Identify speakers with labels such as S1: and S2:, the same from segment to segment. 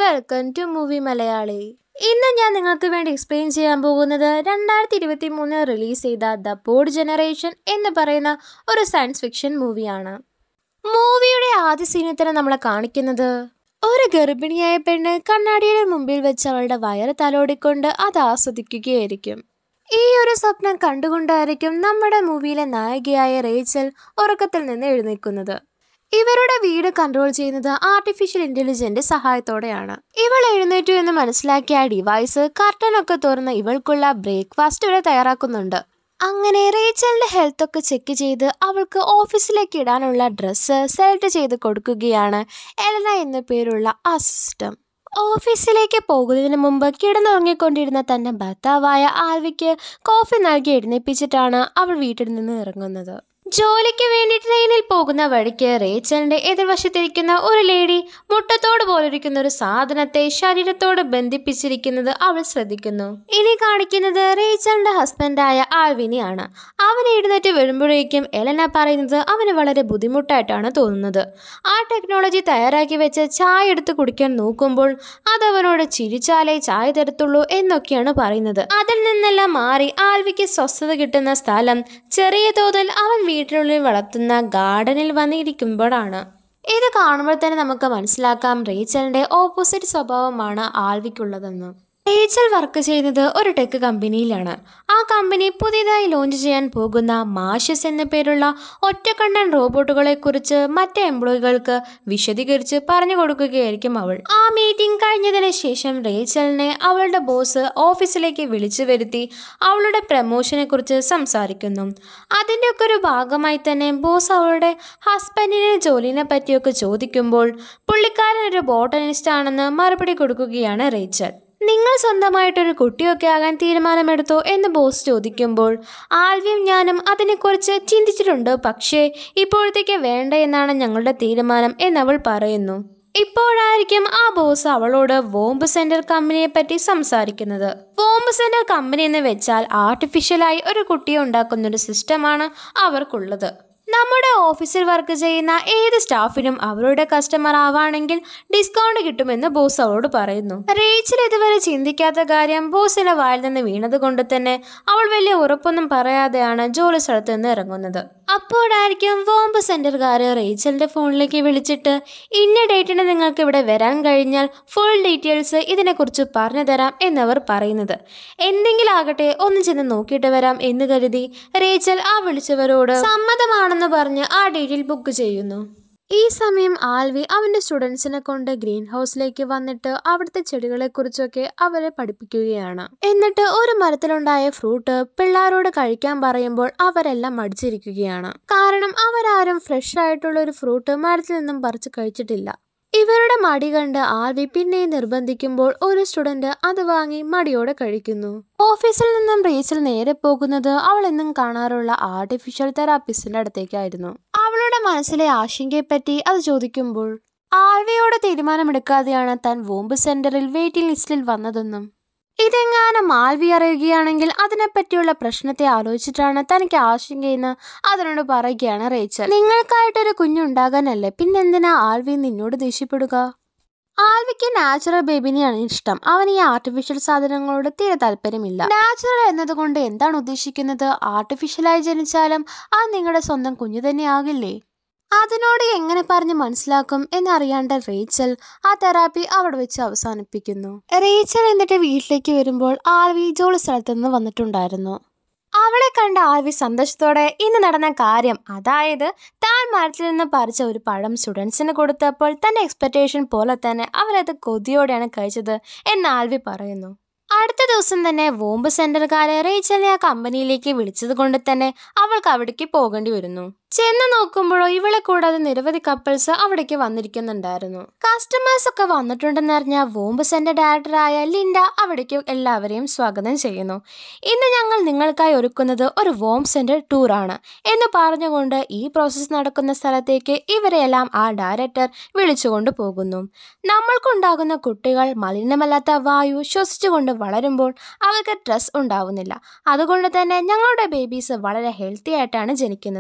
S1: welcome to movie Malayali ഇന്ന് ഞാൻ നിങ്ങൾക്ക് വേണ്ടി എക്സ്പ്ലെയിൻ ചെയ്യാൻ പോകുന്നത് രണ്ടായിരത്തി ഇരുപത്തി മൂന്ന് റിലീസ് ചെയ്ത ദ ബോർഡ് ജനറേഷൻ എന്ന് പറയുന്ന ഒരു സയൻസ് ഫിക്ഷൻ മൂവിയാണ് മൂവിയുടെ ആദ്യ സീനിൽ തന്നെ നമ്മളെ കാണിക്കുന്നത് ഒരു ഗർഭിണിയായ പെണ്ണ് കണ്ണാടിയുടെ മുമ്പിൽ വെച്ച് അവളുടെ വയറ് തലോടിക്കൊണ്ട് അത് ആസ്വദിക്കുകയായിരിക്കും ഈ ഒരു സ്വപ്നം കണ്ടുകൊണ്ടായിരിക്കും നമ്മുടെ മൂവിയിലെ നായികയായ റേച്ചൽ ഉറക്കത്തിൽ നിന്ന് എഴുന്നേൽക്കുന്നത് ഇവരുടെ വീട് കൺട്രോൾ ചെയ്യുന്നത് ആർട്ടിഫിഷ്യൽ ഇന്റലിജന്റ് സഹായത്തോടെയാണ് ഇവൾ എഴുന്നേറ്റു എന്ന് മനസ്സിലാക്കിയ ആ ഡിവൈസ് കർട്ടനൊക്കെ തുറന്ന് ഇവൾക്കുള്ള ബ്രേക്ക്ഫാസ്റ്റ് വരെ തയ്യാറാക്കുന്നുണ്ട് അങ്ങനെ റേച്ചലിന്റെ ഹെൽത്ത് ഒക്കെ ചെക്ക് ചെയ്ത് അവൾക്ക് ഓഫീസിലേക്ക് ഇടാനുള്ള ഡ്രസ്സ് സെലക്ട് ചെയ്ത് കൊടുക്കുകയാണ് എലന എന്ന പേരുള്ള ആ സിസ്റ്റം ഓഫീസിലേക്ക് പോകുന്നതിന് മുമ്പ് കിടന്നുറങ്ങിക്കൊണ്ടിരുന്ന തന്റെ ഭർത്താവായ ആൽവിക്ക് കോഫി നൽകി എഴുന്നേപ്പിച്ചിട്ടാണ് അവൾ വീട്ടിൽ നിന്ന് ഇറങ്ങുന്നത് ജോലിക്ക് വേണ്ടി ട്രെയിനിൽ പോകുന്ന വഴിക്ക് റേച്ചലിന്റെ എതിർവശത്തിരിക്കുന്ന ഒരു ലേഡി മുട്ടത്തോട് പോലിരിക്കുന്ന ഒരു സാധനത്തെ ശരീരത്തോട് ബന്ധിപ്പിച്ചിരിക്കുന്നത് അവൾ ശ്രദ്ധിക്കുന്നു ഇനി കാണിക്കുന്നത് റേച്ചലിന്റെ ഹസ്ബൻഡായ ആൽവിനെയാണ് അവൻ എഴുന്നേറ്റ് വരുമ്പോഴേക്കും എലന പറയുന്നത് അവന് വളരെ ബുദ്ധിമുട്ടായിട്ടാണ് തോന്നുന്നത് ആ ടെക്നോളജി തയ്യാറാക്കി വെച്ച് ചായ എടുത്ത് കുടിക്കാൻ നോക്കുമ്പോൾ അതവനോട് ചിരിച്ചാലേ ചായ തരത്തുള്ളൂ എന്നൊക്കെയാണ് പറയുന്നത് അതിൽ നിന്നെല്ലാം മാറി ആൽവിക്ക് സ്വസ്ഥത കിട്ടുന്ന സ്ഥലം ചെറിയ തോതിൽ അവൻ വീട്ടിനുള്ളിൽ വളർത്തുന്ന ഗാർഡനിൽ വന്നിരിക്കുമ്പോഴാണ് ഇത് കാണുമ്പോൾ തന്നെ നമുക്ക് മനസ്സിലാക്കാം റേച്ചലിന്റെ ഓപ്പോസിറ്റ് സ്വഭാവമാണ് ആൽവിക്കുള്ളതെന്ന് റേച്ചൽ വർക്ക് ചെയ്യുന്നത് ഒരു ടെക് കമ്പനിയിലാണ് ആ കമ്പനി പുതിയതായി ലോഞ്ച് ചെയ്യാൻ പോകുന്ന മാഷസ് എന്ന പേരുള്ള ഒറ്റക്കണ്ണൻ റോബോട്ടുകളെ കുറിച്ച് മറ്റ് എംപ്ലോയികൾക്ക് വിശദീകരിച്ച് പറഞ്ഞു കൊടുക്കുകയായിരിക്കും അവൾ ആ മീറ്റിംഗ് കഴിഞ്ഞതിന് ശേഷം റേച്ചലിനെ അവളുടെ ബോസ് ഓഫീസിലേക്ക് വിളിച്ചു വരുത്തി അവളുടെ പ്രമോഷനെ കുറിച്ച് സംസാരിക്കുന്നു അതിൻ്റെ ഒക്കെ ഒരു ഭാഗമായി തന്നെ ബോസ് അവളുടെ ഹസ്ബൻഡിനെ ജോലിനെ പറ്റിയൊക്കെ ചോദിക്കുമ്പോൾ പുള്ളിക്കാരൻ ഒരു ബോട്ടനിസ്റ്റ് ആണെന്ന് മറുപടി കൊടുക്കുകയാണ് റേച്ചൽ നിങ്ങൾ സ്വന്തമായിട്ടൊരു കുട്ടിയൊക്കെ ആകാൻ തീരുമാനമെടുത്തോ എന്ന് ബോസ് ചോദിക്കുമ്പോൾ ആൽവിയും ഞാനും അതിനെക്കുറിച്ച് ചിന്തിച്ചിട്ടുണ്ട് പക്ഷേ ഇപ്പോഴത്തേക്ക് വേണ്ട എന്നാണ് ഞങ്ങളുടെ തീരുമാനം എന്നവൾ പറയുന്നു ഇപ്പോഴായിരിക്കും ആ ബോസ് അവളോട് വോംബ് സെന്റർ കമ്പനിയെ പറ്റി സംസാരിക്കുന്നത് വോംബ് സെന്റർ കമ്പനി എന്ന് വെച്ചാൽ ആർട്ടിഫിഷ്യലായി ഒരു കുട്ടിയെ ഉണ്ടാക്കുന്ന ഒരു സിസ്റ്റമാണ് അവർക്കുള്ളത് നമ്മുടെ ഓഫീസിൽ വർക്ക് ചെയ്യുന്ന ഏത് സ്റ്റാഫിനും അവരുടെ കസ്റ്റമർ ആവാണെങ്കിൽ ഡിസ്കൗണ്ട് കിട്ടുമെന്ന് ബോസ് അവളോട് പറയുന്നു റേച്ചിൽ ഇതുവരെ ചിന്തിക്കാത്ത കാര്യം ബോസിന്റെ വായിൽ നിന്ന് വീണത് കൊണ്ട് തന്നെ അവൾ വലിയ ഉറപ്പൊന്നും പറയാതെയാണ് ജോലി സ്ഥലത്ത് നിന്ന് ഇറങ്ങുന്നത് അപ്പോഴായിരിക്കും വോംബ് സെന്ററുകാർ റേച്ചലിന്റെ ഫോണിലേക്ക് വിളിച്ചിട്ട് ഇന്ന ഡേറ്റിന് നിങ്ങൾക്ക് ഇവിടെ വരാൻ കഴിഞ്ഞാൽ ഫുൾ ഡീറ്റെയിൽസ് ഇതിനെക്കുറിച്ച് പറഞ്ഞു തരാം എന്നവർ പറയുന്നത് എന്തെങ്കിലും ആകട്ടെ ഒന്ന് ചെന്ന് നോക്കിയിട്ട് വരാം എന്ന് കരുതി റേച്ചൽ ആ വിളിച്ചവരോട് സമ്മതമാണെന്ന് പറഞ്ഞ് ആ ഡേറ്റിൽ ബുക്ക് ചെയ്യുന്നു ഈ സമയം ആൽവി അവൻ്റെ സ്റ്റുഡൻസിനെ കൊണ്ട് ഗ്രീൻ ഹൗസിലേക്ക് വന്നിട്ട് അവിടുത്തെ ചെടികളെക്കുറിച്ചൊക്കെ അവരെ പഠിപ്പിക്കുകയാണ് എന്നിട്ട് ഒരു മരത്തിലുണ്ടായ ഫ്രൂട്ട് പിള്ളേരോട് കഴിക്കാൻ പറയുമ്പോൾ അവരെല്ലാം മടിച്ചിരിക്കുകയാണ് കാരണം അവരാരും ഫ്രഷ് ആയിട്ടുള്ള ഒരു ഫ്രൂട്ട് മരത്തിൽ നിന്നും പറിച്ച് കഴിച്ചിട്ടില്ല ഇവരുടെ മടി കണ്ട് ആൽവി പിന്നെയും നിർബന്ധിക്കുമ്പോൾ ഒരു സ്റ്റുഡന്റ് അത് വാങ്ങി മടിയോടെ കഴിക്കുന്നു ഓഫീസിൽ നിന്നും റേച്ചൽ നേരെ പോകുന്നത് അവൾ എന്നും കാണാറുള്ള ആർട്ടിഫിഷ്യൽ തെറാപ്പിസ്റ്റിന്റെ അടുത്തേക്കായിരുന്നു അവളുടെ മനസ്സിലെ ആശങ്കയെപ്പറ്റി അത് ചോദിക്കുമ്പോൾ ആൽവിയോട് തീരുമാനമെടുക്കാതെയാണ് താൻ വോംബ് സെന്ററിൽ വെയിറ്റിംഗ് ലിസ്റ്റിൽ വന്നതെന്നും ഇതെങ്ങാനും ആൽവി അറിയുകയാണെങ്കിൽ അതിനെപ്പറ്റിയുള്ള പ്രശ്നത്തെ ആലോചിച്ചിട്ടാണ് തനിക്ക് ആശങ്കയെന്ന് അതിനോട് പറയുകയാണ് റേച്ചൽ നിങ്ങൾക്കായിട്ടൊരു കുഞ്ഞുണ്ടാകാനല്ലേ പിന്നെന്തിനാ ആൽവി നിന്നോട് ദേഷ്യപ്പെടുക ആൽവിക്ക് നാച്ചുറൽ ബേബിനെയാണ് ഇഷ്ടം അവൻ ഈ ആർട്ടിഫിഷ്യൽ സാധനങ്ങളോട് തീരെ താല്പര്യമില്ല നാച്ചുറൽ എന്നതുകൊണ്ട് എന്താണ് ഉദ്ദേശിക്കുന്നത് ആർട്ടിഫിഷ്യലായി ജനിച്ചാലും അത് നിങ്ങളുടെ സ്വന്തം കുഞ്ഞു തന്നെ ആകില്ലേ അതിനോട് എങ്ങനെ പറഞ്ഞ് മനസ്സിലാക്കും എന്നറിയാണ്ട റേച്ചൽ ആ തെറാപ്പി അവിടെ വെച്ച് അവസാനിപ്പിക്കുന്നു റേച്ചൽ എന്നിട്ട് വീട്ടിലേക്ക് വരുമ്പോൾ ആൽവി ജോലി സ്ഥലത്ത് നിന്ന് വന്നിട്ടുണ്ടായിരുന്നു അവളെ കണ്ട ആൽവി സന്തോഷത്തോടെ ഇന്ന് നടന്ന കാര്യം അതായത് താൻ മരത്തിൽ നിന്ന് പറിച്ച ഒരു പഴം സ്റ്റുഡൻസിന് കൊടുത്തപ്പോൾ തന്റെ എക്സ്പെക്ടേഷൻ പോലെ തന്നെ അവരത് കൊതിയോടെയാണ് കഴിച്ചത് എന്ന് ആൽവി പറയുന്നു അടുത്ത ദിവസം തന്നെ വോംബ് സെന്ററുകാരെ റേച്ചലിനെ ആ കമ്പനിയിലേക്ക് വിളിച്ചത് കൊണ്ട് തന്നെ അവൾക്ക് അവിടേക്ക് പോകേണ്ടി വരുന്നു ചെന്ന് നോക്കുമ്പോഴോ ഇവളെ കൂടാതെ നിരവധി കപ്പിൾസ് അവിടേക്ക് വന്നിരിക്കുന്നുണ്ടായിരുന്നു കസ്റ്റമേഴ്സ് ഒക്കെ വന്നിട്ടുണ്ടെന്നറിഞ്ഞ വോംബ് സെന്റർ ഡയറക്ടറായ ലിൻഡ അവിടേക്ക് എല്ലാവരെയും സ്വാഗതം ചെയ്യുന്നു ഇന്ന് ഞങ്ങൾ നിങ്ങൾക്കായി ഒരുക്കുന്നത് ഒരു വോം സെന്റർ ടൂറാണ് എന്ന് പറഞ്ഞുകൊണ്ട് ഈ പ്രോസസ്സ് നടക്കുന്ന സ്ഥലത്തേക്ക് ഇവരെയെല്ലാം ആ ഡയറക്ടർ വിളിച്ചുകൊണ്ട് പോകുന്നു നമ്മൾക്കുണ്ടാകുന്ന കുട്ടികൾ മലിനമല്ലാത്ത വായു ശ്വസിച്ചുകൊണ്ട് വളരുമ്പോൾ അവർക്ക് സ്ട്രെസ് ഉണ്ടാവുന്നില്ല അതുകൊണ്ട് തന്നെ ഞങ്ങളുടെ ബേബീസ് വളരെ ഹെൽത്തി ആയിട്ടാണ് ജനിക്കുന്നത്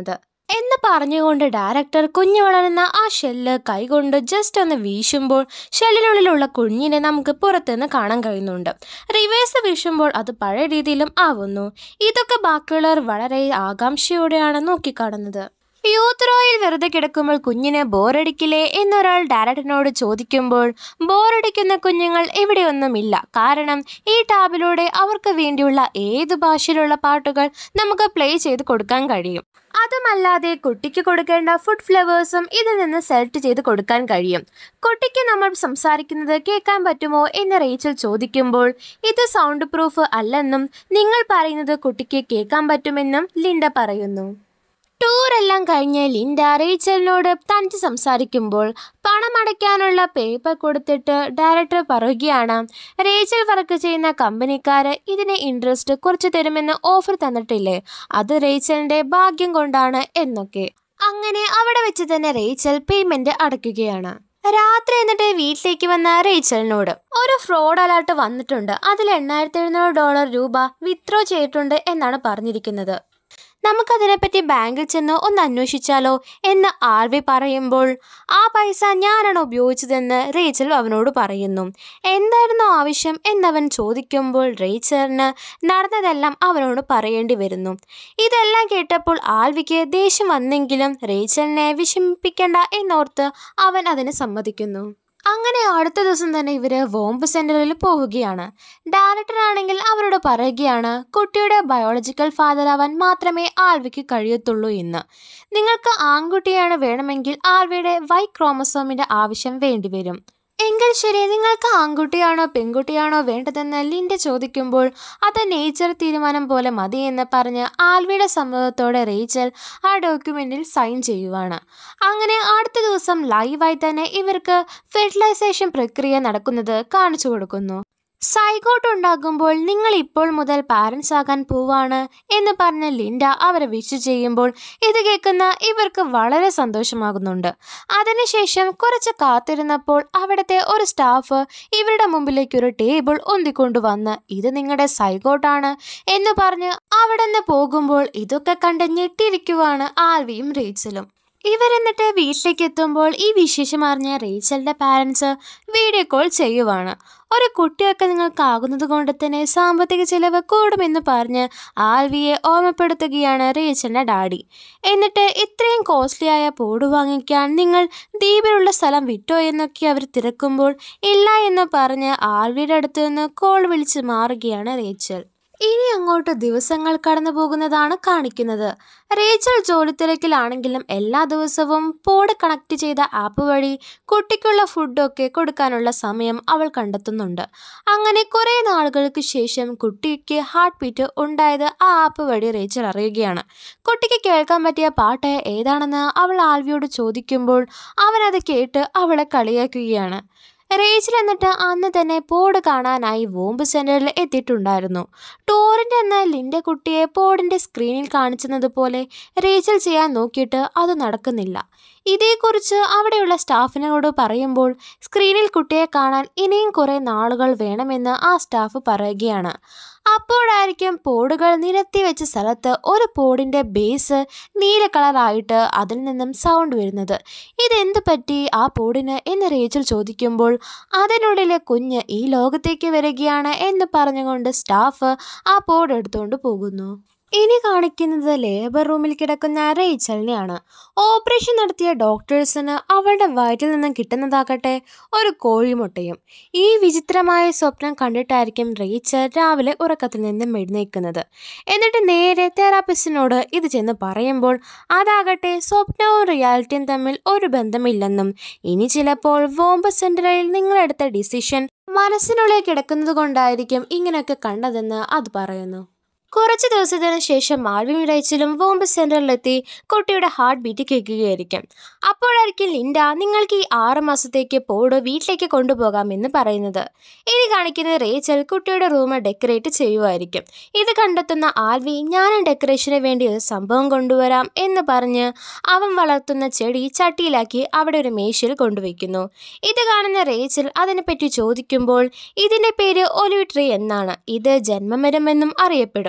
S1: എന്ന് പറഞ്ഞുകൊണ്ട് ഡയറക്ടർ കുഞ്ഞു വളരുന്ന ആ ഷെല്ല് കൈകൊണ്ട് ജസ്റ്റ് ഒന്ന് വീശുമ്പോൾ ഷെല്ലിനുള്ളിലുള്ള കുഞ്ഞിനെ നമുക്ക് പുറത്തുനിന്ന് കാണാൻ കഴിയുന്നുണ്ട് റിവേഴ്സ് വീശുമ്പോൾ അത് പഴയ രീതിയിലും ആവുന്നു ഇതൊക്കെ ബാക്കിയുള്ളവർ വളരെ ആകാംക്ഷയോടെയാണ് നോക്കിക്കാണുന്നത് യൂത്ത് റോയിൽ വെറുതെ കിടക്കുമ്പോൾ കുഞ്ഞിന് ബോറടിക്കില്ലേ എന്നൊരാൾ ഡയറക്ടറിനോട് ചോദിക്കുമ്പോൾ ബോറടിക്കുന്ന കുഞ്ഞുങ്ങൾ ഇവിടെയൊന്നുമില്ല കാരണം ഈ ടാബിലൂടെ അവർക്ക് വേണ്ടിയുള്ള ഏത് ഭാഷയിലുള്ള പാട്ടുകൾ നമുക്ക് പ്ലേ ചെയ്ത് കൊടുക്കാൻ കഴിയും അതുമല്ലാതെ കുട്ടിക്ക് കൊടുക്കേണ്ട ഫുഡ് ഫ്ലേവേഴ്സും ഇതിൽ നിന്ന് സെലക്ട് ചെയ്ത് കൊടുക്കാൻ കഴിയും കുട്ടിക്ക് നമ്മൾ സംസാരിക്കുന്നത് കേൾക്കാൻ പറ്റുമോ എന്ന് റേച്ചൽ ചോദിക്കുമ്പോൾ ഇത് സൗണ്ട് പ്രൂഫ് അല്ലെന്നും നിങ്ങൾ പറയുന്നത് കുട്ടിക്ക് കേൾക്കാൻ പറ്റുമെന്നും ലിൻഡ പറയുന്നു ടൂർ എല്ലാം കഴിഞ്ഞ് ലിൻഡ റേച്ചലിനോട് തനിച്ച് സംസാരിക്കുമ്പോൾ പണം അടയ്ക്കാനുള്ള പേപ്പർ കൊടുത്തിട്ട് ഡയറക്ടർ പറയുകയാണ് റേച്ചൽ വർക്ക് ചെയ്യുന്ന കമ്പനിക്കാര് ഇതിന് ഇൻട്രസ്റ്റ് കുറച്ച് തരുമെന്ന് ഓഫർ തന്നിട്ടില്ലേ അത് റേച്ചലിന്റെ ഭാഗ്യം കൊണ്ടാണ് എന്നൊക്കെ അങ്ങനെ അവിടെ വെച്ച് തന്നെ റേച്ചൽ പേയ്മെന്റ് അടയ്ക്കുകയാണ് രാത്രി എന്നിട്ട് വീട്ടിലേക്ക് വന്ന റേച്ചലിനോട് ഒരു ഫ്രോഡ് അലേർട്ട് വന്നിട്ടുണ്ട് അതിൽ എണ്ണായിരത്തി എഴുന്നൂറ് ഡോളർ രൂപ വിത്ഡ്രോ ചെയ്തിട്ടുണ്ട് എന്നാണ് പറഞ്ഞിരിക്കുന്നത് നമുക്കതിനെപ്പറ്റി ബാങ്കിൽ ചെന്ന് ഒന്ന് അന്വേഷിച്ചാലോ എന്ന് ആൽവി പറയുമ്പോൾ ആ പൈസ ഞാനാണ് ഉപയോഗിച്ചതെന്ന് റേച്ചൽ അവനോട് പറയുന്നു എന്തായിരുന്നു ആവശ്യം എന്നവൻ ചോദിക്കുമ്പോൾ റേച്ചലിന് നടന്നതെല്ലാം അവനോട് പറയേണ്ടി വരുന്നു ഇതെല്ലാം കേട്ടപ്പോൾ ആൽവിക്ക് ദേഷ്യം വന്നെങ്കിലും റേച്ചലിനെ വിഷമിപ്പിക്കണ്ട എന്നോർത്ത് അവൻ അതിന് സമ്മതിക്കുന്നു അങ്ങനെ അടുത്ത ദിവസം തന്നെ ഇവര് വോംബ് സെന്ററിൽ പോവുകയാണ് ഡയറക്ടർ ആണെങ്കിൽ അവരോട് പറയുകയാണ് കുട്ടിയുടെ ബയോളജിക്കൽ ഫാദർ ആവാൻ മാത്രമേ ആൽവിക്ക് കഴിയത്തുള്ളൂ എന്ന് നിങ്ങൾക്ക് ആൺകുട്ടിയാണ് വേണമെങ്കിൽ ആൽവിയുടെ വൈ ക്രോമസോമിന്റെ ആവശ്യം വേണ്ടിവരും എങ്കിൽ ശരി നിങ്ങൾക്ക് ആൺകുട്ടിയാണോ പെൺകുട്ടിയാണോ വേണ്ടതെന്ന് ലിൻഡ ചോദിക്കുമ്പോൾ അത് നേച്ചർ തീരുമാനം പോലെ മതി എന്ന് പറഞ്ഞ് ആൽവിയുടെ സമ്മതത്തോടെ റേച്ചൽ ആ ഡോക്യുമെന്റിൽ സൈൻ ചെയ്യുവാണ് അങ്ങനെ അടുത്ത ദിവസം ലൈവായി തന്നെ ഇവർക്ക് ഫെർട്ടിലൈസേഷൻ പ്രക്രിയ നടക്കുന്നത് കാണിച്ചു കൊടുക്കുന്നു സൈഗോട്ട് ഉണ്ടാകുമ്പോൾ നിങ്ങൾ ഇപ്പോൾ മുതൽ പാരൻസ് ആകാൻ പോവാണ് എന്ന് പറഞ്ഞ് ലിൻഡ അവരെ വിഷ് ചെയ്യുമ്പോൾ ഇത് കേൾക്കുന്ന ഇവർക്ക് വളരെ സന്തോഷമാകുന്നുണ്ട് അതിനുശേഷം കുറച്ച് കാത്തിരുന്നപ്പോൾ അവിടുത്തെ ഒരു സ്റ്റാഫ് ഇവരുടെ മുമ്പിലേക്ക് ഒരു ടേബിൾ ഒന്തിക്കൊണ്ടുവന്ന് ഇത് നിങ്ങളുടെ സൈഗോട്ടാണ് എന്ന് പറഞ്ഞ് അവിടെ നിന്ന് പോകുമ്പോൾ ഇതൊക്കെ കണ്ട് ഞെട്ടിയിരിക്കുവാണ് ആൽവിയും റേച്ചലും ഇവരെന്നിട്ട് വീട്ടിലേക്ക് എത്തുമ്പോൾ ഈ വിശേഷം അറിഞ്ഞ റേച്ചലിന്റെ പാരൻസ് വീഡിയോ കോൾ ചെയ്യുവാണ് ഒരു കുട്ടിയൊക്കെ നിങ്ങൾക്കാകുന്നത് കൊണ്ട് തന്നെ സാമ്പത്തിക ചിലവ് കൂടുമെന്ന് പറഞ്ഞ് ആൽവിയെ ഓർമ്മപ്പെടുത്തുകയാണ് റേച്ചലിന്റെ ഡാഡി എന്നിട്ട് ഇത്രയും കോസ്റ്റ്ലി ആയ പോട് വാങ്ങിക്കാൻ നിങ്ങൾ ദ്വീപിലുള്ള സ്ഥലം വിട്ടോ എന്നൊക്കെ അവർ തിരക്കുമ്പോൾ ഇല്ല എന്ന് പറഞ്ഞ് ആൽവിയുടെ അടുത്ത് നിന്ന് കോൾ വിളിച്ച് മാറുകയാണ് റേച്ചൽ ഇനി അങ്ങോട്ട് ദിവസങ്ങൾ കടന്നു പോകുന്നതാണ് കാണിക്കുന്നത് റേച്ചൽ ജോലി തിരക്കിലാണെങ്കിലും എല്ലാ ദിവസവും പോഡ് കണക്ട് ചെയ്ത ആപ്പ് വഴി കുട്ടിക്കുള്ള ഫുഡൊക്കെ കൊടുക്കാനുള്ള സമയം അവൾ കണ്ടെത്തുന്നുണ്ട് അങ്ങനെ കുറേ നാളുകൾക്ക് ശേഷം കുട്ടിക്ക് ഹാർട്ട് ബീറ്റ് ഉണ്ടായത് ആ ആപ്പ് വഴി റേച്ചൽ അറിയുകയാണ് കുട്ടിക്ക് കേൾക്കാൻ പറ്റിയ പാട്ട് ഏതാണെന്ന് അവൾ ആൽവിയോട് ചോദിക്കുമ്പോൾ അവനത് കേട്ട് അവളെ കളിയാക്കുകയാണ് റേച്ചൽ എന്നിട്ട് അന്ന് തന്നെ പോഡ് കാണാനായി വോംബ് സെന്ററിൽ എത്തിയിട്ടുണ്ടായിരുന്നു ടോറിൻ്റെ എന്ന ലിൻ്റെ കുട്ടിയെ പോഡിൻ്റെ സ്ക്രീനിൽ കാണിച്ചതുപോലെ റേച്ചൽ ചെയ്യാൻ നോക്കിയിട്ട് അത് നടക്കുന്നില്ല ഇതേക്കുറിച്ച് അവിടെയുള്ള സ്റ്റാഫിനോട് പറയുമ്പോൾ സ്ക്രീനിൽ കുട്ടിയെ കാണാൻ ഇനിയും കുറേ നാളുകൾ വേണമെന്ന് ആ സ്റ്റാഫ് പറയുകയാണ് അപ്പോഴായിരിക്കും പോഡുകൾ നിരത്തി വെച്ച സ്ഥലത്ത് ഒരു പോഡിൻ്റെ ബേസ് നീല കളറായിട്ട് അതിൽ നിന്നും സൗണ്ട് വരുന്നത് ഇതെന്ത് പറ്റി ആ പോഡിന് എന്ന് റേച്ചൽ ചോദിക്കുമ്പോൾ അതിനുള്ളിലെ കുഞ്ഞ് ഈ ലോകത്തേക്ക് വരികയാണ് എന്ന് പറഞ്ഞുകൊണ്ട് സ്റ്റാഫ് ആ പോഡ് എടുത്തുകൊണ്ട് പോകുന്നു ഇനി കാണിക്കുന്നത് ലേബർ റൂമിൽ കിടക്കുന്ന റേച്ചലിനെയാണ് ഓപ്പറേഷൻ നടത്തിയ ഡോക്ടേഴ്സിന് അവളുടെ വയറ്റിൽ നിന്നും കിട്ടുന്നതാകട്ടെ ഒരു കോഴിമുട്ടയും ഈ വിചിത്രമായ സ്വപ്നം കണ്ടിട്ടായിരിക്കും റേച്ചൽ രാവിലെ ഉറക്കത്തിൽ നിന്നും എഴുന്നേൽക്കുന്നത് എന്നിട്ട് നേരെ തെറാപ്പിസ്റ്റിനോട് ഇത് ചെന്ന് പറയുമ്പോൾ അതാകട്ടെ സ്വപ്നവും റിയാലിറ്റിയും തമ്മിൽ ഒരു ബന്ധമില്ലെന്നും ഇനി ചിലപ്പോൾ വോംബ് സെന്ററിൽ നിങ്ങളെടുത്ത ഡിസിഷൻ മനസ്സിനുള്ളിൽ കിടക്കുന്നത് കൊണ്ടായിരിക്കും ഇങ്ങനെയൊക്കെ കണ്ടതെന്ന് അത് പറയുന്നു കുറച്ച് ദിവസത്തിന് ശേഷം മാൾവിയും റേച്ചലും വോംബ് സെന്ററിലെത്തി കുട്ടിയുടെ ഹാർട്ട് ബീറ്റ് കേൾക്കുകയായിരിക്കും അപ്പോഴായിരിക്കും ലിൻഡ നിങ്ങൾക്ക് ഈ ആറ് മാസത്തേക്ക് പോട് വീട്ടിലേക്ക് കൊണ്ടുപോകാമെന്ന് പറയുന്നത് ഇനി കാണിക്കുന്നത് റേച്ചൽ കുട്ടിയുടെ റൂം ഡെക്കറേറ്റ് ചെയ്യുമായിരിക്കും ഇത് കണ്ടെത്തുന്ന ആൽവി ഞാനും ഡെക്കറേഷന് വേണ്ടി ഒരു സംഭവം കൊണ്ടുവരാം എന്ന് പറഞ്ഞ് അവൻ വളർത്തുന്ന ചെടി ചട്ടിയിലാക്കി അവിടെ ഒരു മേശയിൽ കൊണ്ടുവയ്ക്കുന്നു ഇത് കാണുന്ന റേച്ചൽ അതിനെപ്പറ്റി ചോദിക്കുമ്പോൾ ഇതിൻ്റെ പേര് ഒലിവ് ട്രീ എന്നാണ് ഇത് ജന്മമരം എന്നും അറിയപ്പെടും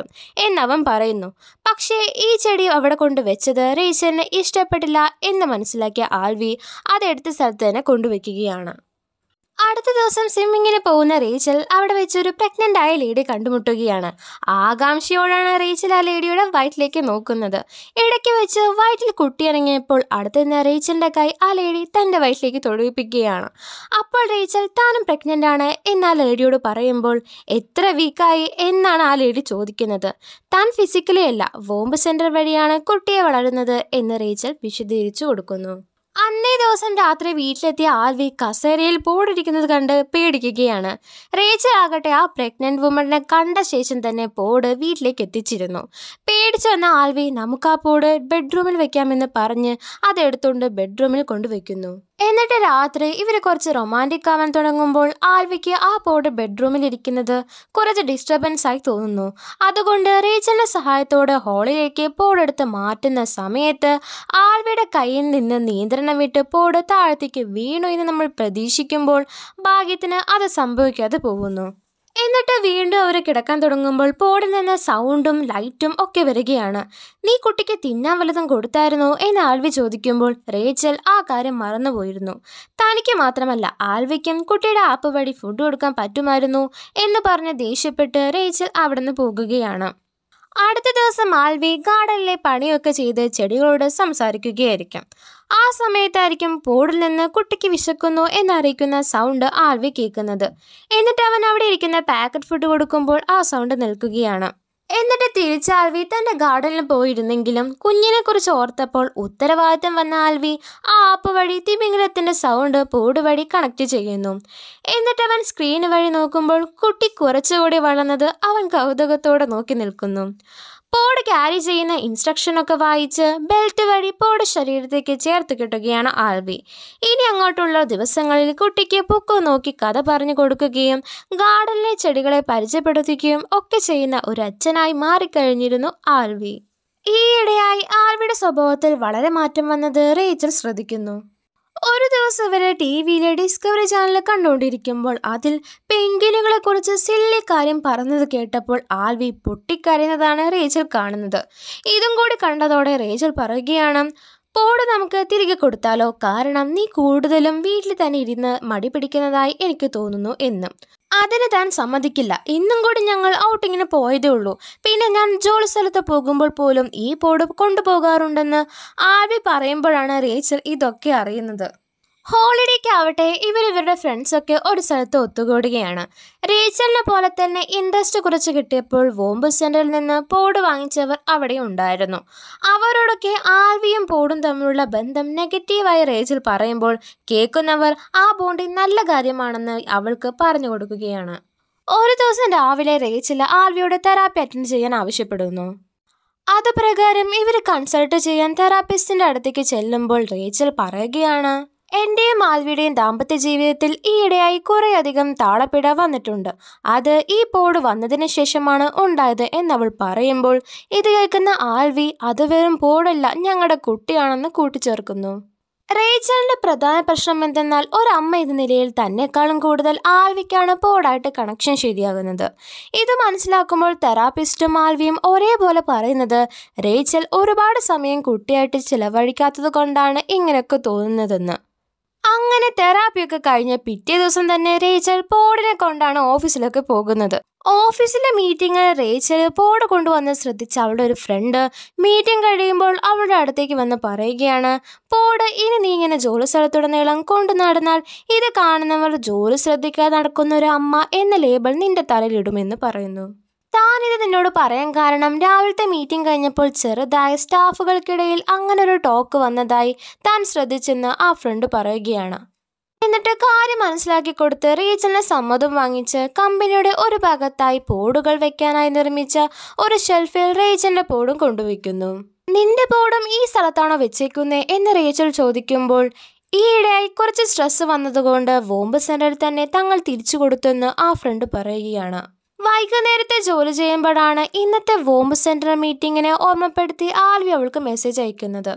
S1: എന്നവൻ പറയുന്നു പക്ഷേ ഈ ചെടി അവിടെ കൊണ്ട് വെച്ചത് റേച്ചലിന് ഇഷ്ടപ്പെട്ടില്ല എന്ന് മനസ്സിലാക്കിയ ആൽവി അതെടുത്ത സ്ഥലത്ത് തന്നെ കൊണ്ടുവയ്ക്കുകയാണ് അടുത്ത ദിവസം സ്വിമ്മിങ്ങിന് പോകുന്ന റേച്ചൽ അവിടെ വെച്ച് ഒരു പ്രഗ്നൻ്റ് ആയ ലേഡി കണ്ടുമുട്ടുകയാണ് ആകാംക്ഷയോടാണ് റേച്ചൽ ആ ലേഡിയുടെ വയറ്റിലേക്ക് നോക്കുന്നത് ഇടയ്ക്ക് വെച്ച് വയറ്റിൽ കുട്ടിയിറങ്ങിയപ്പോൾ അടുത്ത് നിന്ന് റേച്ചലിൻ്റെ കൈ ആ ലേഡി തൻ്റെ വയറ്റിലേക്ക് തൊടുവിപ്പിക്കുകയാണ് അപ്പോൾ റേച്ചൽ താനും പ്രഗ്നൻ്റ് ആണ് എന്ന് ആ ലേഡിയോട് പറയുമ്പോൾ എത്ര വീക്കായി എന്നാണ് ആ ലേഡി ചോദിക്കുന്നത് താൻ ഫിസിക്കലി അല്ല വോംബ് സെൻറ്റർ വഴിയാണ് കുട്ടിയെ വളരുന്നത് എന്ന് റേച്ചൽ വിശദീകരിച്ചു കൊടുക്കുന്നു അന്നേ ദിവസം രാത്രി വീട്ടിലെത്തിയ ആൽവി കസേരയിൽ പോടിരിക്കുന്നത് കണ്ട് പേടിക്കുകയാണ് റേച്ചൽ ആകട്ടെ ആ പ്രഗ്നന്റ് വുമണിനെ കണ്ട ശേഷം തന്നെ പോട് വീട്ടിലേക്ക് എത്തിച്ചിരുന്നു പേടിച്ചു വന്ന ആൽവി നമുക്ക് ആ പോട് ബെഡ്റൂമിൽ വെക്കാമെന്ന് പറഞ്ഞ് അതെടുത്തുകൊണ്ട് ബെഡ്റൂമിൽ കൊണ്ടുവയ്ക്കുന്നു എന്നിട്ട് രാത്രി ഇവർ കുറച്ച് റൊമാൻറ്റിക് ആവാൻ തുടങ്ങുമ്പോൾ ആൽവിക്ക് ആ പോട് ബെഡ്റൂമിൽ ഇരിക്കുന്നത് കുറച്ച് ഡിസ്റ്റർബൻസ് ആയി തോന്നുന്നു അതുകൊണ്ട് റേച്ചലിന്റെ സഹായത്തോടെ ഹോളിലേക്ക് പോടെടുത്ത് മാറ്റുന്ന സമയത്ത് ആൽവിയുടെ കയ്യിൽ നിന്ന് നിയന്ത്രണം വിട്ട് പോട് താഴത്തേക്ക് വീണു എന്ന് നമ്മൾ പ്രതീക്ഷിക്കുമ്പോൾ ഭാഗ്യത്തിന് അത് സംഭവിക്കാതെ പോകുന്നു എന്നിട്ട് വീണ്ടും അവർ കിടക്കാൻ തുടങ്ങുമ്പോൾ പോടിൽ നിന്ന് സൗണ്ടും ലൈറ്റും ഒക്കെ വരികയാണ് നീ കുട്ടിക്ക് തിന്നാൻ വല്ലതും കൊടുത്തായിരുന്നോ എന്ന് ആൽവി ചോദിക്കുമ്പോൾ റേച്ചൽ ആ കാര്യം മറന്നുപോയിരുന്നു തനിക്ക് മാത്രമല്ല ആൽവിക്കും കുട്ടിയുടെ ആപ്പ് വഴി ഫുഡ് കൊടുക്കാൻ പറ്റുമായിരുന്നു എന്ന് പറഞ്ഞ് ദേഷ്യപ്പെട്ട് റേച്ചൽ അവിടുന്ന് പോകുകയാണ് അടുത്ത ദിവസം ആൽവി ഗാർഡനിലെ പണിയൊക്കെ ചെയ്ത് ചെടികളോട് സംസാരിക്കുകയായിരിക്കും ആ സമയത്തായിരിക്കും പോടിൽ നിന്ന് കുട്ടിക്ക് വിശക്കുന്നു എന്നറിയിക്കുന്ന സൗണ്ട് ആൽവി കേൾക്കുന്നത് എന്നിട്ട് അവൻ അവിടെ ഇരിക്കുന്ന പാക്കറ്റ് ഫുഡ് കൊടുക്കുമ്പോൾ ആ സൗണ്ട് നിൽക്കുകയാണ് എന്നിട്ട് തിരിച്ച് ആൽവി തൻ്റെ ഗാർഡനിൽ പോയിരുന്നെങ്കിലും കുഞ്ഞിനെ കുറിച്ച് ഓർത്തപ്പോൾ ഉത്തരവാദിത്തം വന്ന ആൽവി ആ ആപ്പ് വഴി തിമിംഗലത്തിൻ്റെ സൗണ്ട് പോഡ് വഴി കണക്ട് ചെയ്യുന്നു എന്നിട്ട് അവൻ സ്ക്രീൻ വഴി നോക്കുമ്പോൾ കുട്ടി കുറച്ചുകൂടി വളർന്നത് അവൻ കൗതുകത്തോടെ നോക്കി നിൽക്കുന്നു പോഡ് ക്യാരി ചെയ്യുന്ന ഇൻസ്ട്രക്ഷനൊക്കെ വായിച്ച് ബെൽറ്റ് വഴി പോഡ് ശരീരത്തേക്ക് ചേർത്ത് കെട്ടുകയാണ് ആൽബി ഇനി അങ്ങോട്ടുള്ള ദിവസങ്ങളിൽ കുട്ടിക്ക് പൊക്കോ നോക്കി കഥ പറഞ്ഞു കൊടുക്കുകയും ഗാർഡനിലെ ചെടികളെ പരിചയപ്പെടുത്തുകയും ഒക്കെ ചെയ്യുന്ന ഒരു അച്ഛനായി മാറിക്കഴിഞ്ഞിരുന്നു ആൽവി ഈയിടെയായി ആൽവിയുടെ സ്വഭാവത്തിൽ വളരെ മാറ്റം വന്നത് റേച്ചൽ ശ്രദ്ധിക്കുന്നു ഒരു ദിവസം ഇവര് ടി വിയിലെ ഡിസ്കവറി ചാനൽ കണ്ടുകൊണ്ടിരിക്കുമ്പോൾ അതിൽ പെൻഗ്വിനുകളെ കുറിച്ച് സില്ലി കാര്യം പറഞ്ഞത് കേട്ടപ്പോൾ ആൽവി പൊട്ടിക്കരയുന്നതാണ് റേച്ചൽ കാണുന്നത് ഇതും കൂടി കണ്ടതോടെ റേച്ചൽ പറയുകയാണ് പോട് നമുക്ക് തിരികെ കൊടുത്താലോ കാരണം നീ കൂടുതലും വീട്ടിൽ തന്നെ ഇരുന്ന് മടി പിടിക്കുന്നതായി എനിക്ക് തോന്നുന്നു എന്ന് അതിന് താൻ സമ്മതിക്കില്ല ഇന്നും കൂടി ഞങ്ങൾ ഔട്ടിങ്ങിന് പോയതേ ഉള്ളൂ പിന്നെ ഞാൻ ജോലി സ്ഥലത്ത് പോകുമ്പോൾ പോലും ഈ പോട് കൊണ്ടുപോകാറുണ്ടെന്ന് ആൽവി പറയുമ്പോഴാണ് റേച്ചൽ ഇതൊക്കെ അറിയുന്നത് ഹോളിഡേക്ക് ആവട്ടെ ഇവർ ഇവരുടെ ഫ്രണ്ട്സൊക്കെ ഒരു സ്ഥലത്ത് ഒത്തുകൂടുകയാണ് റേച്ചലിനെ പോലെ തന്നെ ഇൻട്രസ്റ്റ് കുറച്ച് കിട്ടിയപ്പോൾ വോംബ് സെന്ററിൽ നിന്ന് പോട് വാങ്ങിച്ചവർ അവിടെ ഉണ്ടായിരുന്നു അവരോടൊക്കെ ആൽവിയും പോടും തമ്മിലുള്ള ബന്ധം നെഗറ്റീവായി റേച്ചൽ പറയുമ്പോൾ കേൾക്കുന്നവർ ആ ബോണ്ടിങ് നല്ല കാര്യമാണെന്ന് അവൾക്ക് പറഞ്ഞു കൊടുക്കുകയാണ് ഒരു ദിവസം രാവിലെ റേച്ചൽ ആൽവിയോട് തെറാപ്പി അറ്റൻഡ് ചെയ്യാൻ ആവശ്യപ്പെടുന്നു അത് പ്രകാരം ഇവർ കൺസൾട്ട് ചെയ്യാൻ തെറാപ്പിസ്റ്റിന്റെ അടുത്തേക്ക് ചെല്ലുമ്പോൾ റേച്ചൽ പറയുകയാണ് എന്റെയും ആൽവിയുടെയും ദാമ്പത്യ ജീവിതത്തിൽ ഈയിടെയായി കുറേയധികം താളപ്പിഴ വന്നിട്ടുണ്ട് അത് ഈ പോട് വന്നതിന് ശേഷമാണ് ഉണ്ടായത് എന്നവൾ പറയുമ്പോൾ ഇത് കേൾക്കുന്ന ആൽവി അത് വെറും പോടല്ല ഞങ്ങളുടെ കുട്ടിയാണെന്ന് കൂട്ടിച്ചേർക്കുന്നു റേച്ചലിന്റെ പ്രധാന പ്രശ്നം എന്തെന്നാൽ ഒരമ്മ എന്ന നിലയിൽ തന്നെക്കാളും കൂടുതൽ ആൽവിക്കാണ് പോടായിട്ട് കണക്ഷൻ ശരിയാകുന്നത് ഇത് മനസ്സിലാക്കുമ്പോൾ തെറാപ്പിസ്റ്റും ആൽവിയും ഒരേപോലെ പറയുന്നത് റേച്ചൽ ഒരുപാട് സമയം കുട്ടിയായിട്ട് ചിലവഴിക്കാത്തത് കൊണ്ടാണ് ഇങ്ങനെയൊക്കെ തോന്നുന്നതെന്ന് അങ്ങനെ തെറാപ്പിയൊക്കെ കഴിഞ്ഞ് പിറ്റേ ദിവസം തന്നെ റേച്ചൽ പോഡിനെ കൊണ്ടാണ് ഓഫീസിലൊക്കെ പോകുന്നത് ഓഫീസിലെ മീറ്റിംഗ് റേച്ചൽ പോഡ് കൊണ്ടുവന്ന് ശ്രദ്ധിച്ച അവളുടെ ഒരു ഫ്രണ്ട് മീറ്റിംഗ് കഴിയുമ്പോൾ അവളുടെ അടുത്തേക്ക് വന്ന് പറയുകയാണ് പോഡ് ഇനി നീ ഇങ്ങനെ ജോലി സ്ഥലത്തുടനീളം കൊണ്ടു നടന്നാൽ ഇത് കാണുന്നവർ ജോലി ശ്രദ്ധിക്കാതെ നടക്കുന്ന ഒരു അമ്മ എന്ന ലേബൽ നിന്റെ തലയിലിടുമെന്ന് പറയുന്നു താനിത് നിന്നോട് പറയാൻ കാരണം രാവിലത്തെ മീറ്റിംഗ് കഴിഞ്ഞപ്പോൾ ചെറുതായ സ്റ്റാഫുകൾക്കിടയിൽ അങ്ങനെ ഒരു ടോക്ക് വന്നതായി താൻ ശ്രദ്ധിച്ചെന്ന് ആ ഫ്രണ്ട് പറയുകയാണ് എന്നിട്ട് കാര്യം മനസ്സിലാക്കി കൊടുത്ത് റീച്ചലിന് സമ്മതം വാങ്ങിച്ച് കമ്പനിയുടെ ഒരു ഭാഗത്തായി പോഡുകൾ വെക്കാനായി നിർമ്മിച്ച ഒരു ഷെൽഫിൽ റേച്ചലിന്റെ പോഡും കൊണ്ടുവയ്ക്കുന്നു നിന്റെ പോഡും ഈ സ്ഥലത്താണോ വെച്ചേക്കുന്നേ എന്ന് റേച്ചൽ ചോദിക്കുമ്പോൾ ഈയിടെയായി കുറച്ച് സ്ട്രെസ് വന്നതുകൊണ്ട് വോംബ് സെന്ററിൽ തന്നെ തങ്ങൾ തിരിച്ചു കൊടുത്തെന്ന് ആ ഫ്രണ്ട് പറയുകയാണ് വൈകുന്നേരത്തെ ജോലി ചെയ്യുമ്പോഴാണ് ഇന്നത്തെ വോംബ് സെന്റർ മീറ്റിങ്ങിനെ ഓർമ്മപ്പെടുത്തി ആൽവി അവൾക്ക് മെസ്സേജ് അയക്കുന്നത്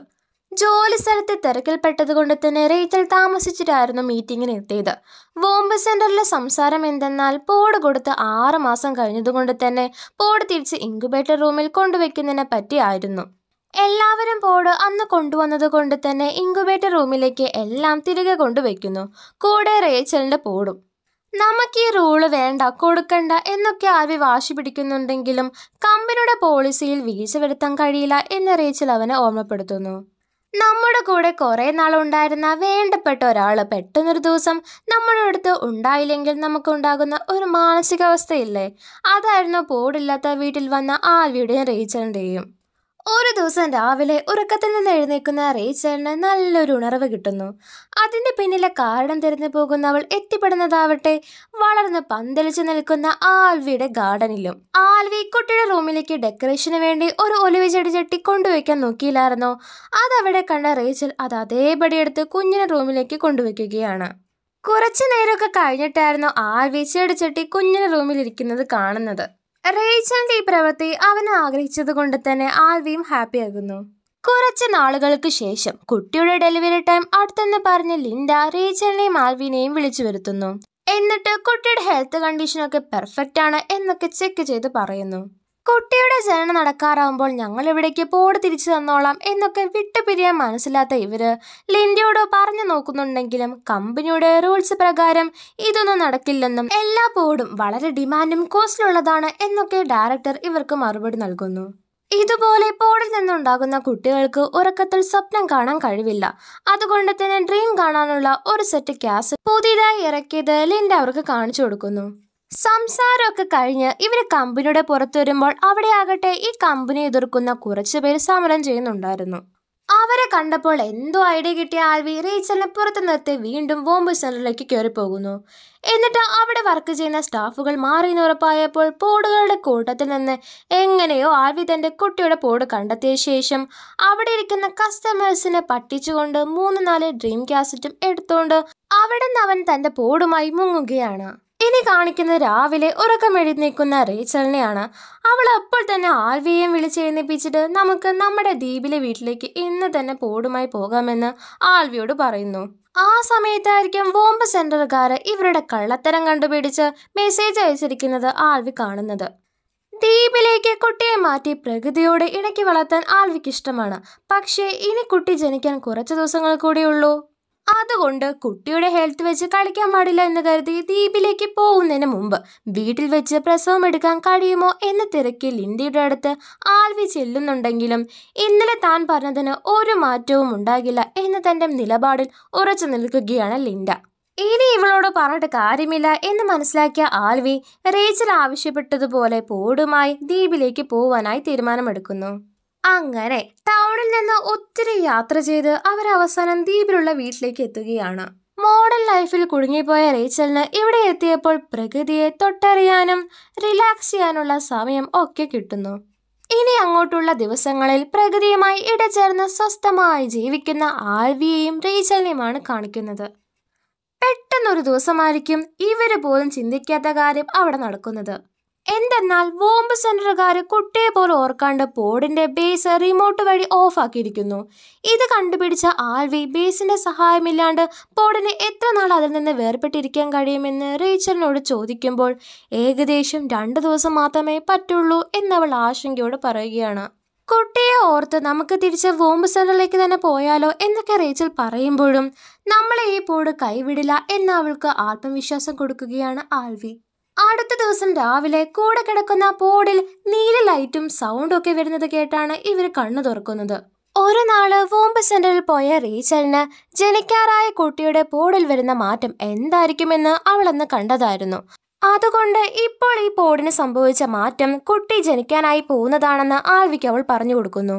S1: ജോലി സ്ഥലത്ത് തിരക്കിൽപ്പെട്ടത് കൊണ്ട് തന്നെ റേച്ചൽ താമസിച്ചിട്ടായിരുന്നു മീറ്റിങ്ങിന് എത്തിയത് ബോംബ് സെന്ററിലെ സംസാരം എന്തെന്നാൽ പോഡ് കൊടുത്ത് ആറ് മാസം കഴിഞ്ഞതുകൊണ്ട് തന്നെ പോഡ് തിരിച്ച് ഇൻക്യുബേറ്റർ റൂമിൽ കൊണ്ടുവയ്ക്കുന്നതിനെ പറ്റിയായിരുന്നു എല്ലാവരും പോഡ് അന്ന് കൊണ്ടുവന്നത് കൊണ്ട് തന്നെ ഇൻക്യുബേറ്റർ റൂമിലേക്ക് എല്ലാം തിരികെ കൊണ്ടുവയ്ക്കുന്നു കൂടെ റേച്ചലിന്റെ പോടും നമുക്ക് ഈ റൂള് വേണ്ട കൊടുക്കണ്ട എന്നൊക്കെ ആവി വാശി പിടിക്കുന്നുണ്ടെങ്കിലും കമ്പനിയുടെ പോളിസിയിൽ വീഴ്ച വരുത്താൻ കഴിയില്ല എന്ന് റേച്ചൽ അവനെ ഓർമ്മപ്പെടുത്തുന്നു നമ്മുടെ കൂടെ കുറേ നാളുണ്ടായിരുന്ന വേണ്ടപ്പെട്ട ഒരാൾ പെട്ടെന്നൊരു ദിവസം നമ്മുടെ അടുത്ത് ഉണ്ടായില്ലെങ്കിൽ നമുക്കുണ്ടാകുന്ന ഒരു മാനസികാവസ്ഥയില്ലേ അതായിരുന്നു പോടില്ലാത്ത വീട്ടിൽ വന്ന ആൽവിയുടെയും റേച്ചലിൻ്റെയും ഒരു ദിവസം രാവിലെ ഉറക്കത്തിൽ നിന്ന് എഴുന്നേക്കുന്ന റേച്ചലിന് നല്ലൊരു ഉണർവ് കിട്ടുന്നു അതിന്റെ പിന്നിലെ കാരണം തിരഞ്ഞു പോകുന്ന അവൾ എത്തിപ്പെടുന്നതാവട്ടെ വളർന്ന് പന്തലിച്ചു നിൽക്കുന്ന ആൽവിയുടെ ഗാർഡനിലും ആൽവി കുട്ടിയുടെ റൂമിലേക്ക് ഡെക്കറേഷന് വേണ്ടി ഒരു ഒലിവ് ചെടി ചട്ടി കൊണ്ടുവയ്ക്കാൻ നോക്കിയില്ലായിരുന്നോ അതവിടെ കണ്ട റേച്ചൽ അത് അതേപടി എടുത്ത് കുഞ്ഞിനെ റൂമിലേക്ക് കൊണ്ടുവയ്ക്കുകയാണ് കുറച്ചു നേരമൊക്കെ കഴിഞ്ഞിട്ടായിരുന്നു ആൽവി ചെടിച്ചട്ടി കുഞ്ഞിനെ റൂമിൽ ഇരിക്കുന്നത് കാണുന്നത് റേച്ചലിന്റെ ഈ പ്രവൃത്തി അവൻ ആഗ്രഹിച്ചത് കൊണ്ട് തന്നെ ആൽവിയും ഹാപ്പിയാകുന്നു കുറച്ച് നാളുകൾക്ക് ശേഷം കുട്ടിയുടെ ഡെലിവറി ടൈം അടുത്തെന്ന് പറഞ്ഞ് ലിൻഡ റേച്ചലിനെയും ആൽവിനെയും വിളിച്ചു വരുത്തുന്നു എന്നിട്ട് കുട്ടിയുടെ ഹെൽത്ത് കണ്ടീഷനൊക്കെ പെർഫെക്റ്റ് ആണ് എന്നൊക്കെ ചെക്ക് ചെയ്ത് പറയുന്നു കുട്ടിയുടെ ജനനം നടക്കാറാവുമ്പോൾ ഞങ്ങൾ ഇവിടേക്ക് പോട് തിരിച്ചു തന്നോളാം എന്നൊക്കെ വിട്ടുപിരിയാൻ മനസ്സിലാത്ത ഇവര് ലിൻഡയോട് പറഞ്ഞു നോക്കുന്നുണ്ടെങ്കിലും കമ്പനിയുടെ റൂൾസ് പ്രകാരം ഇതൊന്നും നടക്കില്ലെന്നും എല്ലാ പോഡും വളരെ ഡിമാൻഡും കോസ്റ്റിലുള്ളതാണ് എന്നൊക്കെ ഡയറക്ടർ ഇവർക്ക് മറുപടി നൽകുന്നു ഇതുപോലെ പോഡിൽ നിന്നുണ്ടാകുന്ന കുട്ടികൾക്ക് ഉറക്കത്തിൽ സ്വപ്നം കാണാൻ കഴിവില്ല അതുകൊണ്ട് തന്നെ ഡ്രീം കാണാനുള്ള ഒരു സെറ്റ് ക്യാസ് പുതിയതായി ഇറക്കിയത് ലിൻഡ അവർക്ക് കാണിച്ചു കൊടുക്കുന്നു സംസാരമൊക്കെ കഴിഞ്ഞ് ഇവർ കമ്പനിയുടെ പുറത്തു വരുമ്പോൾ അവിടെ ആകട്ടെ ഈ കമ്പനി എതിർക്കുന്ന കുറച്ചു പേര് സമരം ചെയ്യുന്നുണ്ടായിരുന്നു അവരെ കണ്ടപ്പോൾ എന്തോ ഐഡിയ കിട്ടിയ ആൽവി റീച്ചലിനെ പുറത്തു നിർത്തി വീണ്ടും ബോംബ് സെന്ററിലേക്ക് കയറി പോകുന്നു എന്നിട്ട് അവിടെ വർക്ക് ചെയ്യുന്ന സ്റ്റാഫുകൾ മാറിയെന്ന് ഉറപ്പായപ്പോൾ പോഡുകളുടെ കൂട്ടത്തിൽ നിന്ന് എങ്ങനെയോ ആൽവി തന്റെ കുട്ടിയുടെ പോഡ് കണ്ടെത്തിയ ശേഷം അവിടെ ഇരിക്കുന്ന കസ്റ്റമേഴ്സിനെ പറ്റിച്ചുകൊണ്ട് മൂന്ന് നാല് ഡ്രീം കാസറ്റും എടുത്തുകൊണ്ട് അവിടെ നിന്ന് അവൻ തന്റെ പോഡുമായി മുങ്ങുകയാണ് ഇനി കാണിക്കുന്നത് രാവിലെ ഉറക്കം എഴുന്നേക്കുന്ന റേച്ചലിനെയാണ് അവൾ അപ്പോൾ തന്നെ ആൽവിയെയും വിളിച്ചെഴുന്നേപ്പിച്ചിട്ട് നമുക്ക് നമ്മുടെ ദ്വീപിലെ വീട്ടിലേക്ക് ഇന്ന് തന്നെ പോടുമായി പോകാമെന്ന് ആൽവിയോട് പറയുന്നു ആ സമയത്തായിരിക്കും ബോംബ് സെന്ററുകാർ ഇവരുടെ കള്ളത്തരം കണ്ടുപിടിച്ച് മെസ്സേജ് അയച്ചിരിക്കുന്നത് ആൽവി കാണുന്നത് ദ്വീപിലേക്ക് കുട്ടിയെ മാറ്റി പ്രകൃതിയോട് ഇണക്കി വളർത്താൻ ആൽവിക്ക് ഇഷ്ടമാണ് പക്ഷേ ഇനി കുട്ടി ജനിക്കാൻ കുറച്ച് ദിവസങ്ങൾ കൂടിയുള്ളൂ അതുകൊണ്ട് കുട്ടിയുടെ ഹെൽത്ത് വെച്ച് കളിക്കാൻ പാടില്ല എന്ന് കരുതി ദ്വീപിലേക്ക് പോകുന്നതിന് മുമ്പ് വീട്ടിൽ വെച്ച് പ്രസവം എടുക്കാൻ കഴിയുമോ എന്ന് തിരക്കി ലിൻഡിയുടെ അടുത്ത് ആൽവി ചെല്ലുന്നുണ്ടെങ്കിലും ഇന്നലെ താൻ പറഞ്ഞതിന് ഒരു മാറ്റവും ഉണ്ടാകില്ല എന്ന് തന്റെ നിലപാടിൽ ഉറച്ചു നിൽക്കുകയാണ് ലിൻഡ ഇനി ഇവളോട് പറഞ്ഞിട്ട് കാര്യമില്ല എന്ന് മനസ്സിലാക്കിയ ആൽവി റേച്ചൽ ആവശ്യപ്പെട്ടതുപോലെ പോടുമായി ദ്വീപിലേക്ക് പോവാനായി തീരുമാനമെടുക്കുന്നു അങ്ങനെ ടൗണിൽ നിന്ന് ഒത്തിരി യാത്ര ചെയ്ത് അവർ അവസാനം ദ്വീപിലുള്ള വീട്ടിലേക്ക് എത്തുകയാണ് മോഡൽ ലൈഫിൽ കുടുങ്ങിപ്പോയ റേച്ചലിന് ഇവിടെ എത്തിയപ്പോൾ പ്രകൃതിയെ തൊട്ടറിയാനും റിലാക്സ് ചെയ്യാനുള്ള സമയം ഒക്കെ കിട്ടുന്നു ഇനി അങ്ങോട്ടുള്ള ദിവസങ്ങളിൽ പ്രകൃതിയുമായി ഇടചേർന്ന് സ്വസ്ഥമായി ജീവിക്കുന്ന ആൽവിയെയും റേച്ചലിനെയുമാണ് കാണിക്കുന്നത് പെട്ടെന്നൊരു ദിവസമായിരിക്കും ഇവര് പോലും ചിന്തിക്കാത്ത കാര്യം അവിടെ നടക്കുന്നത് എന്തെന്നാൽ ബോംബ് സെന്ററുകാർ കുട്ടിയെ പോലും ഓർക്കാണ്ട് പോഡിന്റെ ബേസ് റിമോട്ട് വഴി ഓഫ് ആക്കിയിരിക്കുന്നു ഇത് കണ്ടുപിടിച്ച ആൽവി ബേസിന്റെ സഹായമില്ലാണ്ട് പോഡിന് എത്ര നാൾ അതിൽ നിന്ന് വേർപെട്ടിരിക്കാൻ കഴിയുമെന്ന് റേച്ചലിനോട് ചോദിക്കുമ്പോൾ ഏകദേശം രണ്ടു ദിവസം മാത്രമേ പറ്റുള്ളൂ എന്നവൾ ആശങ്കയോട് പറയുകയാണ് കുട്ടിയെ ഓർത്ത് നമുക്ക് തിരിച്ച് ബോംബ് സെന്ററിലേക്ക് തന്നെ പോയാലോ എന്നൊക്കെ റേച്ചൽ പറയുമ്പോഴും നമ്മളെ ഈ പോഡ് കൈവിടില്ല എന്ന് അവൾക്ക് ആത്മവിശ്വാസം കൊടുക്കുകയാണ് ആൽവി അടുത്ത ദിവസം രാവിലെ കൂടെ കിടക്കുന്ന പോഡിൽ നീല ലൈറ്റും സൗണ്ടും ഒക്കെ വരുന്നത് കേട്ടാണ് ഇവർ കണ്ണു തുറക്കുന്നത് ഒരു നാള് വോംബ് സെന്ററിൽ പോയ റീച്ചലിന് ജനിക്കാറായ കുട്ടിയുടെ പോഡിൽ വരുന്ന മാറ്റം എന്തായിരിക്കുമെന്ന് അവളന്ന് കണ്ടതായിരുന്നു അതുകൊണ്ട് ഇപ്പോൾ ഈ പോഡിന് സംഭവിച്ച മാറ്റം കുട്ടി ജനിക്കാനായി പോകുന്നതാണെന്ന് ആൽവിക്ക് അവൾ പറഞ്ഞു കൊടുക്കുന്നു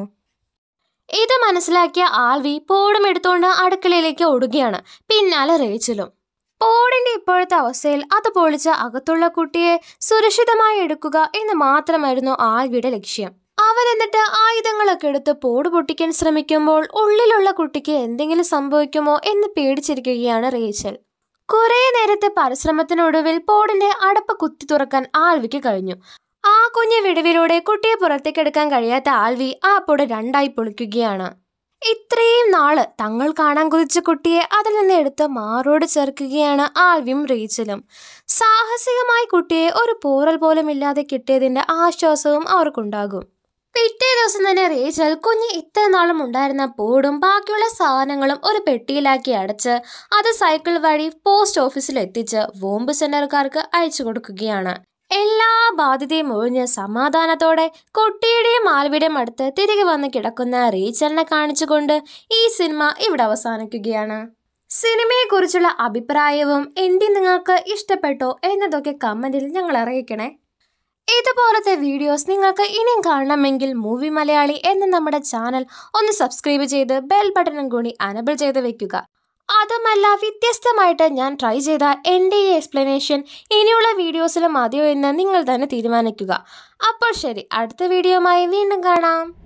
S1: ഇത് മനസ്സിലാക്കിയ ആൽവി പോടും എടുത്തുകൊണ്ട് അടുക്കളയിലേക്ക് ഓടുകയാണ് പിന്നാലെ റേച്ചലും പോഡിന്റെ ഇപ്പോഴത്തെ അവസ്ഥയിൽ അത് പൊളിച്ച് അകത്തുള്ള കുട്ടിയെ സുരക്ഷിതമായി എടുക്കുക എന്ന് മാത്രമായിരുന്നു ആൽവിയുടെ ലക്ഷ്യം അവൻ എന്നിട്ട് ആയുധങ്ങളൊക്കെ എടുത്ത് പോട് പൊട്ടിക്കാൻ ശ്രമിക്കുമ്പോൾ ഉള്ളിലുള്ള കുട്ടിക്ക് എന്തെങ്കിലും സംഭവിക്കുമോ എന്ന് പേടിച്ചിരിക്കുകയാണ് റേച്ചൽ കുറെ നേരത്തെ പരിശ്രമത്തിനൊടുവിൽ പോഡിന്റെ അടപ്പ് കുത്തി തുറക്കാൻ ആൽവിക്ക് കഴിഞ്ഞു ആ കുഞ്ഞു വിടവിലൂടെ കുട്ടിയെ പുറത്തേക്ക് എടുക്കാൻ കഴിയാത്ത ആൽവി ആ പൊട് രണ്ടായി പൊളിക്കുകയാണ് ഇത്രയും നാള് തങ്ങൾ കാണാൻ കൊതിച്ച കുട്ടിയെ അതിൽ നിന്ന് എടുത്ത് മാറോട് ചേർക്കുകയാണ് ആൽവിയും റീച്ചലും സാഹസികമായി കുട്ടിയെ ഒരു പോറൽ പോലും ഇല്ലാതെ കിട്ടിയതിന്റെ ആശ്വാസവും അവർക്കുണ്ടാകും പിറ്റേ ദിവസം തന്നെ റേച്ചൽ കുഞ്ഞ് ഇത്ര നാളും ഉണ്ടായിരുന്ന പോടും ബാക്കിയുള്ള സാധനങ്ങളും ഒരു പെട്ടിയിലാക്കി അടച്ച് അത് സൈക്കിൾ വഴി പോസ്റ്റ് ഓഫീസിൽ എത്തിച്ച് വോമ്പ് സെന്റർക്കാർക്ക് അയച്ചു കൊടുക്കുകയാണ് എല്ലാ ബാധ്യതയും ഒഴിഞ്ഞ് സമാധാനത്തോടെ കുട്ടിയുടെയും ആൽവിയുടെയും അടുത്ത് തിരികെ വന്ന് കിടക്കുന്ന റീച്ചലിനെ കാണിച്ചുകൊണ്ട് ഈ സിനിമ ഇവിടെ അവസാനിക്കുകയാണ് സിനിമയെക്കുറിച്ചുള്ള അഭിപ്രായവും എന്തി നിങ്ങൾക്ക് ഇഷ്ടപ്പെട്ടോ എന്നതൊക്കെ കമൻറ്റിൽ ഞങ്ങൾ അറിയിക്കണേ ഇതുപോലത്തെ വീഡിയോസ് നിങ്ങൾക്ക് ഇനിയും കാണണമെങ്കിൽ മൂവി മലയാളി എന്ന നമ്മുടെ ചാനൽ ഒന്ന് സബ്സ്ക്രൈബ് ചെയ്ത് ബെൽ ബട്ടണും കൂടി അനബിൾ ചെയ്ത് വെക്കുക അതുമല്ല വ്യത്യസ്തമായിട്ട് ഞാൻ ട്രൈ ചെയ്ത എൻ്റെ ഈ എക്സ്പ്ലനേഷൻ ഇനിയുള്ള വീഡിയോസിലും മതിയോ എന്ന് നിങ്ങൾ തന്നെ തീരുമാനിക്കുക അപ്പോൾ ശരി അടുത്ത വീഡിയോയുമായി വീണ്ടും കാണാം